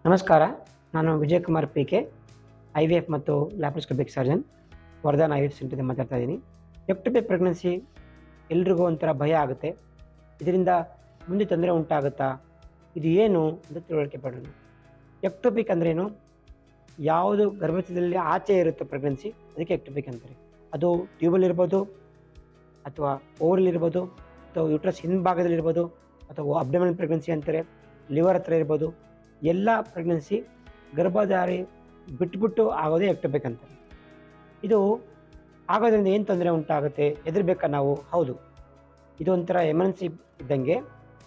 ನಮಸ್ಕಾರ ನಾನು Vijayakumar P K I V F ಮತ್ತು laparoscopic surgeon Vardhan I V F ಸೆಂಟರಿಂದ ಮಾತಾಡ್ತಾ ಇದ್ದೀನಿ ಎಕ್ಟೋಪಿ ಪ್ರೆಗ್ನೆನ್ಸಿ ಎಲ್ರಿಗೂ ಒಂಥರ ಭಯ ಆಗುತ್ತೆ ಇದರಿಂದ ಮುಂದೆ ತೊಂದರೆ ಉಂಟಾಗುತ್ತಾ ಇದು ಏನು ಅಂತ ತಿಳುವಳಿಕೆ ಪಡೋಣ ಎಕ್ಟೋಪಿಕ್ ಅಂದ್ರೇನು ಯಾವುದು ಗರ್ಭಚದಲ್ಲಿ ಆಚೆ ಇರುತ್ತೆ ಪ್ರೆಗ್ನೆನ್ಸಿ ಅದಕ್ಕೆ ಎಕ್ಟೋಪಿಕ್ ಅಂತಾರೆ ಅದು ಟ್ಯೂಬಲ್ ಇರ್ಬೋದು ಅಥವಾ ಓವಲ್ ಇರ್ಬೋದು ಅಥವಾ ಯೂಟ್ರಸ್ ಹಿಂಭಾಗದಲ್ಲಿರ್ಬೋದು ಅಥವಾ ಅಬ್ಡಮನ್ ಪ್ರೆಗ್ನೆನ್ಸಿ ಅಂತಾರೆ ಲಿವರ್ ಹತ್ರ ಇರ್ಬೋದು ಎಲ್ಲ ಪ್ರೆಗ್ನೆನ್ಸಿ ಗರ್ಭಧಾರಿ ಬಿಟ್ಬಿಟ್ಟು ಆಗೋದೇ ಎಕ್ಟೋಪಿಕ್ ಅಂತಾರೆ ಇದು ಆಗೋದ್ರಿಂದ ಏನು ತೊಂದರೆ ಉಂಟಾಗುತ್ತೆ ಹೆದರ್ಬೇಕಾ ನಾವು ಹೌದು ಇದು ಒಂಥರ ಎಮರ್ಜೆನ್ಸಿ ಇದ್ದಂಗೆ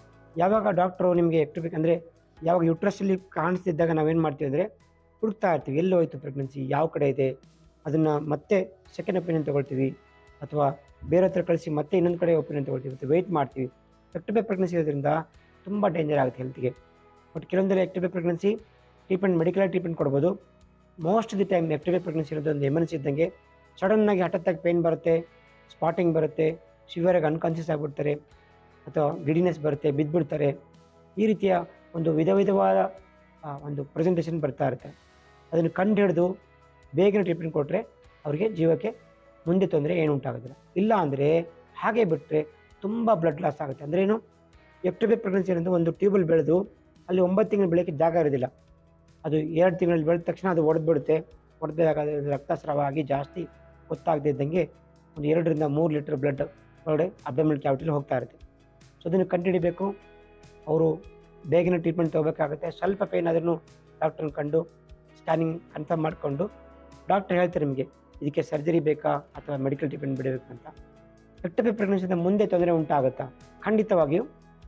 ಯಾವಾಗ ಡಾಕ್ಟ್ರು ನಿಮಗೆ ಎಕ್ಟೋಪಿಕ್ ಅಂದರೆ ಯಾವಾಗ ಯುಟ್ರಸ್ಸಲ್ಲಿ ಕಾಣಿಸ್ತಿದ್ದಾಗ ನಾವೇನು ಮಾಡ್ತೀವಿ ಅಂದರೆ ಹುಡುಕ್ತಾ ಇರ್ತೀವಿ ಎಲ್ಲಿ ಹೋಯ್ತು ಪ್ರೆಗ್ನೆನ್ಸಿ ಯಾವ ಕಡೆ ಇದೆ ಅದನ್ನು ಮತ್ತೆ ಸೆಕೆಂಡ್ ಒಪಿನಿಯನ್ ತೊಗೊಳ್ತೀವಿ ಅಥವಾ ಬೇರೆ ಹತ್ರ ಕಳಿಸಿ ಮತ್ತೆ ಇನ್ನೊಂದು ಕಡೆ ಒಪಿನಿಯನ್ ತೊಗೊಳ್ತೀವಿ ಮತ್ತು ವೆಯ್ಟ್ ಮಾಡ್ತೀವಿ ಎಕ್ಟೋಪಿಕ್ ಪ್ರೆಗ್ನೆನ್ಸಿ ಇರೋದ್ರಿಂದ ತುಂಬ ಡೇಂಜರ್ ಆಗುತ್ತೆ ಹೆಲ್ತ್ಗೆ ಬಟ್ ಕೆಲವೊಂದೆಲ್ಲ ectopic pregnancy treatment medical treatment ಕೊಡ್ಬೋದು most the time ectopic pregnancy ಇರೋದು ಒಂದು ಎಮರ್ಜೆನ್ಸಿ ಇದ್ದಂಗೆ ಸಡನ್ನಾಗಿ ಹಠತ್ತಾಗಿ ಪೇನ್ ಬರುತ್ತೆ ಸ್ಪಾಟಿಂಗ್ ಬರುತ್ತೆ ಶಿವರಾಗಿ ಅನ್ಕಾನ್ಷಿಯಸ್ ಆಗಿಬಿಡ್ತಾರೆ ಅಥವಾ ಗಿಡಿನೆಸ್ ಬರುತ್ತೆ ಬಿದ್ದುಬಿಡ್ತಾರೆ ಈ ರೀತಿಯ ಒಂದು ವಿಧ ವಿಧವಾದ ಆ, ಒಂದು ಪ್ರೆಸೆಂಟೇಷನ್ ಬರ್ತಾ ಇರುತ್ತೆ ಅದನ್ನು ಕಂಡು ಹಿಡಿದು ಬೇಗನೆ ಟ್ರೀಟ್ಮೆಂಟ್ ಕೊಟ್ಟರೆ ಅವರಿಗೆ ಜೀವಕ್ಕೆ ಮುಂದೆ ತೊಂದರೆ ಏನು ಉಂಟಾಗೋದಿಲ್ಲ ಇಲ್ಲ ಅಂದರೆ ಹಾಗೆ ಬಿಟ್ಟರೆ ತುಂಬ ಬ್ಲಡ್ ಲಾಸ್ ಆಗುತ್ತೆ ಅಂದ್ರೆ ಏನು ಎಕ್ಟೋಬೆ ಪ್ರೆಗ್ನೆನ್ಸಿ ಅನ್ನೋದು ಒಂದು ಟ್ಯೂಬಲ್ ಬೆಳೆದು ಅಲ್ಲಿ ಒಂಬತ್ತು ತಿಂಗಳು ಬೆಳಕ್ಕೆ ಜಾಗ ಇರೋದಿಲ್ಲ ಅದು ಎರಡು ತಿಂಗಳಲ್ಲಿ ಬೆಳೆದ ತಕ್ಷಣ ಅದು ಒಡೆದ್ಬಿಡುತ್ತೆ ಒಡೆದಾಗ ರಕ್ತಸ್ರಾವ ಆಗಿ ಜಾಸ್ತಿ ಗೊತ್ತಾಗದೇ ಇದ್ದಂಗೆ ಒಂದು ಎರಡರಿಂದ ಮೂರು ಲೀಟರ್ ಬ್ಲಡ್ ಒಳಗಡೆ ಅಬ್ಡಮಿನಲ್ ಕ್ಯಾವಿಟಿಲಿ ಹೋಗ್ತಾ ಇರುತ್ತೆ ಸೊ ಅದನ್ನು ಕಂಡುಹಿಡಿಬೇಕು ಅವರು ಬೇಗನೆ ಟ್ರೀಟ್ಮೆಂಟ್ ತೊಗೋಬೇಕಾಗುತ್ತೆ ಸ್ವಲ್ಪ ಪೇನ್ ಆದ್ರೂ ಡಾಕ್ಟ್ರನ್ನ ಕಂಡು ಸ್ಕ್ಯಾನಿಂಗ್ ಕನ್ಫರ್ಮ್ ಮಾಡಿಕೊಂಡು ಡಾಕ್ಟರ್ ಹೇಳ್ತಾರೆ ನಿಮಗೆ ಇದಕ್ಕೆ ಸರ್ಜರಿ ಬೇಕಾ ಅಥವಾ ಮೆಡಿಕಲ್ ಟ್ರೀಟ್ಮೆಂಟ್ ಬಿಡಬೇಕು ಅಂತ ಎಕ್ಟೋಪಿ ಪ್ರೆಗ್ನೆನ್ಸಿಯಿಂದ ಮುಂದೆ ತೊಂದರೆ ಉಂಟಾಗುತ್ತಾ ಖಂಡಿತವಾಗಿಯೂ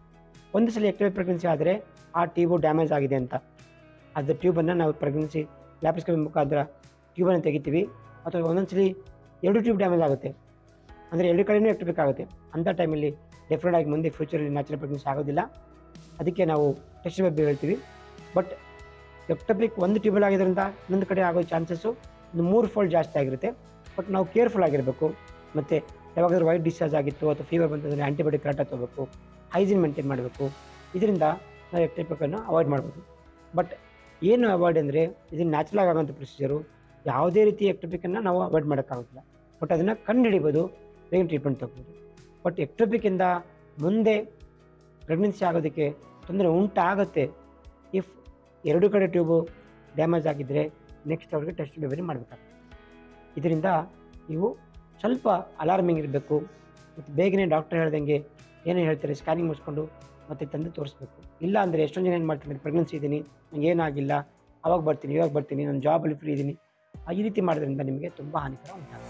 ಒಂದು ಸಲ ಎಕ್ಟೋಪಿ ಪ್ರೆಗ್ನೆನ್ಸಿ ಆದರೆ ಆ ಟ್ಯೂಬು ಡ್ಯಾಮೇಜ್ ಆಗಿದೆ ಅಂತ ಅದು ಟ್ಯೂಬನ್ನು ನಾವು ಪ್ರೆಗ್ನೆನ್ಸಿ ಲ್ಯಾಪ್ರೋಸ್ಕೋಪಿ ಮುಖಾಂತರ ಟ್ಯೂಬನ್ನು ತೆಗಿತೀವಿ ಅಥವಾ ಒಂದೊಂದ್ಸಲಿ ಎರಡು ಟ್ಯೂಬ್ ಡ್ಯಾಮೇಜ್ ಆಗುತ್ತೆ ಅಂದರೆ ಎರಡು ಕಡೆಯೂ ಎಕ್ಟೋಪಿಕ್ ಆಗುತ್ತೆ ಅಂಥ ಟೈಮಲ್ಲಿ ಡೆಫಿನೆಟ್ ಆಗಿ ಮುಂದೆ ಫ್ಯೂಚರಲ್ಲಿ ನ್ಯಾಚುರಲ್ ಪ್ರೆಗ್ನೆನ್ಸಿ ಆಗೋದಿಲ್ಲ ಅದಕ್ಕೆ ನಾವು ಟೆಸ್ಟ್ ಬೇಬಿ ಹೇಳ್ತೀವಿ ಬಟ್ ಎಕ್ಟೋಪಿಕ್ ಒಂದು ಟ್ಯೂಬಲ್ ಆಗಿದ್ದರಿಂದ ಇನ್ನೊಂದು ಕಡೆ ಆಗೋ ಚಾನ್ಸಸ್ಸು ಒಂದು ಮೂರು ಫೋಲ್ಡ್ ಜಾಸ್ತಿ ಆಗಿರುತ್ತೆ ಬಟ್ ನಾವು ಕೇರ್ಫುಲ್ ಆಗಿರಬೇಕು ಮತ್ತು ಯಾವಾಗಾದ್ರೂ ವೈಟ್ ಡಿಸ್ಚಾರ್ಜ್ ಆಗಿತ್ತು ಅಥವಾ ಫೀವರ್ ಬಂತಂದರೆ ಆ್ಯಂಟಿಬಯೋಟಿಕ್ ಕರೆಕ್ಟಾಗಿ ತೊಗೋಬೇಕು ಹೈಜೀನ್ ಮೇಂಟೈನ್ ಮಾಡಬೇಕು ಇದರಿಂದ ನಾವು ಎಕ್ಟೋಪಿಕನ್ನು ಅವಾಯ್ಡ್ ಮಾಡ್ಬೋದು ಬಟ್ ಏನು ಅವಾಯ್ಡ್ ಅಂದರೆ ಇದು ನ್ಯಾಚುರಲ್ ಆಗೋಂಥ ಪ್ರೊಸೀಜರು ಯಾವುದೇ ರೀತಿ ಎಕ್ಟೋಪಿಕನ್ನು ನಾವು ಅವಾಯ್ಡ್ ಮಾಡೋಕ್ಕಾಗೋದಿಲ್ಲ ಬಟ್ ಅದನ್ನು ಕಂಡುಹಿಡಿಬೋದು ಬೇಗ ಟ್ರೀಟ್ಮೆಂಟ್ ತಗೋಬೋದು ಬಟ್ ಎಕ್ಟೋಪಿಕಿಂದ ಮುಂದೆ ಪ್ರೆಗ್ನೆನ್ಸಿ ಆಗೋದಕ್ಕೆ ತೊಂದರೆ ಉಂಟಾಗುತ್ತೆ ಇಫ್ ಎರಡು ಕಡೆ ಟ್ಯೂಬು ಡ್ಯಾಮೇಜ್ ಆಗಿದ್ದರೆ ನೆಕ್ಸ್ಟ್ ಅವ್ರಿಗೆ ಟೆಸ್ಟ್ ಬೇಬರಿ ಮಾಡಬೇಕಾಗುತ್ತೆ ಇದರಿಂದ ನೀವು ಸ್ವಲ್ಪ ಅಲಾರ್ಮಿಂಗ್ ಇರಬೇಕು ಮತ್ತು ಬೇಗನೆ ಡಾಕ್ಟರ್ ಹೇಳ್ದಂಗೆ ಏನೇನು ಹೇಳ್ತಾರೆ ಸ್ಕ್ಯಾನಿಂಗ್ ಮಾಡಿಸ್ಕೊಂಡು ಮತ್ತೆ ತಂದು ತೋರಿಸ್ಬೇಕು ಇಲ್ಲ ಅಂದರೆ ಎಷ್ಟೊಂದು ಜನ ಏನು ಮಾಡ್ತಾರೆ ಪ್ರೆಗ್ನೆನ್ಸಿ ಇದ್ದೀನಿ ನಂಗೆ ಏನಾಗಿಲ್ಲ ಅವಾಗ ಬರ್ತೀನಿ ಇವಾಗ ಬರ್ತೀನಿ ನಾನು ಜಾಬಲ್ಲಿ ಫ್ರೀ ಇದ್ದೀನಿ ಆ ಈ ರೀತಿ ಮಾಡೋದ್ರಿಂದ ನಿಮಗೆ ತುಂಬ ಹಾನಿಕರ ಉಂಟಾಗುತ್ತೆ